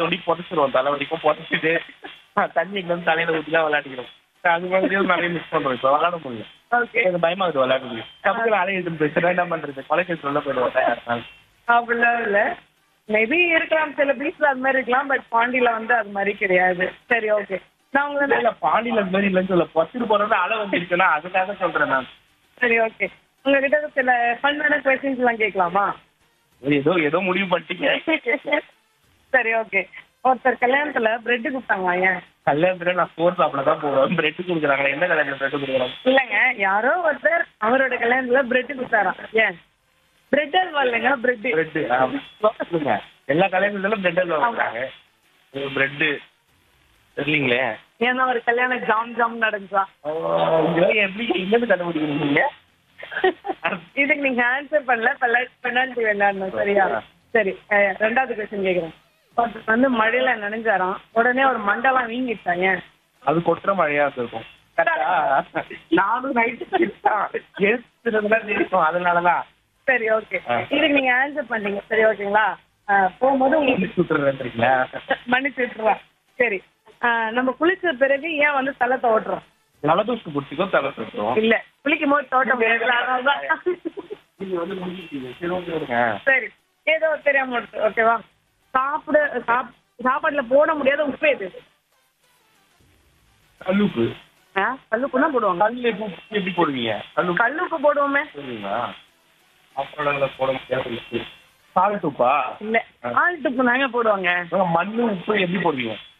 தோண்டி புதைச்சிருவோம் தலை வரைக்கும் புதைச்சிட்டு தண்ணி எங்க வந்து தலையில ஊத்தி தான் விளையாடிக்கிறோம் அது மாதிரி நிறைய மிஸ் பண்றோம் இப்ப விளையாட முடியல ஓகே எனக்கு பயமா இருக்குது விளையாட முடியும் கப்புக்கு அலைய எடுத்து போயிட்டு என்ன பண்றது கொலைக்கு உள்ள போயிடுவோம் அப்படிலாம் இல்ல மேபி இருக்கலாம் சில பீச்ல அது மாதிரி இருக்கலாம் பட் பாண்டியில வந்து அது மாதிரி கிடையாது சரி ஓகே நான் உங்களை வந்து- இல்ல பாண்டியில இந்த மாதிரி இல்லைன்னு சொல்ல பத்துட்டு போறது அலை வந்துருச்சுன்னா அதுக்காக சொல்றேன் நான் சரி ஓகே உங்ககிட்ட சில ஃபன்னான கொஸ்டின்ஸ் எல்லாம் கேட்கலாமா ஏதோ ஏதோ முடிவு பண்ணிட்டீங்க சரி ஓகே ஒருத்தர் கல்யாணத்துல பிரெட் கொடுத்தாங்களா ஏன் கல்யாணத்துல நான் சோறு சாப்பிட தான் போவேன் பிரெட் கொடுக்குறாங்களா என்ன கல்யாணம் பிரெட் கொடுக்குறாங்க இல்லைங்க யாரோ ஒருத்தர் அவரோட கல்யாணத்துல பிரெட் கொடுத்தாராம் ஏன் பிரெட் அல்வா இல்லைங்க பிரெட் பிரெட் சொல்லுங்க எல்லா கல்யாணத்துலயும் பிரெட் அல்வா வாங்குறாங்க பிரெட் தெரியலீங்களே ஏன்னா ஒரு கல்யாணம் ஜாம் ஜாம் நடந்துச்சா இதெல்லாம் எப்படி எங்கிருந்து கண்டுபிடிக்கிறீங்க இதுக்கு நீங்க ஆன்சர் பண்ணல பெனால்டி வேண்டாம் சரியா சரி அஹ், ரெண்டாவது கொஸ்டின் கேக்குறேன் ஒருத்தர் வந்து மழையில நனைஞ்சாராம் உடனே ஒரு மண்டலம் வீங்கிட்டாங்க அது கொட்டுற மழையா இருக்கும் கரெக்டா? நானும் நைட்டு எழுத்துறதுலாம் தெரியும் அதனாலதான் சரி ஓகே ஆ. இதுக்கு நீங்க ஆன்சர் பண்ணீங்க சரி ஓகேங்களா அஹ், போகும்போது உங்களுக்கு சுட்டுறதுன்றீங்களா மன்னிச்சு விட்டுருவா சரி அஹ், நம்ம குளிச்ச பிறகு ஏன் வந்து தலை தோட்டுறோம் ஜலதோஷம் பிடிச்சிக்கோ தலை சுட்டுரும் இல்ல குளிக்கும் போது தோட்டம் அதனாலதான். நீங்க வந்து முடிஞ்சிட்டீங்க சரி ஓகே விடுங்க சரி ஏதோ தெரியாம இருக்கு ஓகேவா சாப்பிட சாப்- சாப்பாட்டுல போட முடியாத உப்பு எது கல்லுப்பு ஆ, கல்லுப்பு தான் போடுவாங்க கல்லு உப்பு எப்படி போடுவீங்க கல்லுப்பு கல்லுப்பு போடுவோமே போடுவீங்களா அப்புறம் போட முடியாது சால்ட் உப்பா இல்ல ஆள் உப்பு தாங்க போடுவாங்க மண்ணு உப்பு எப்படி போடுவீங்க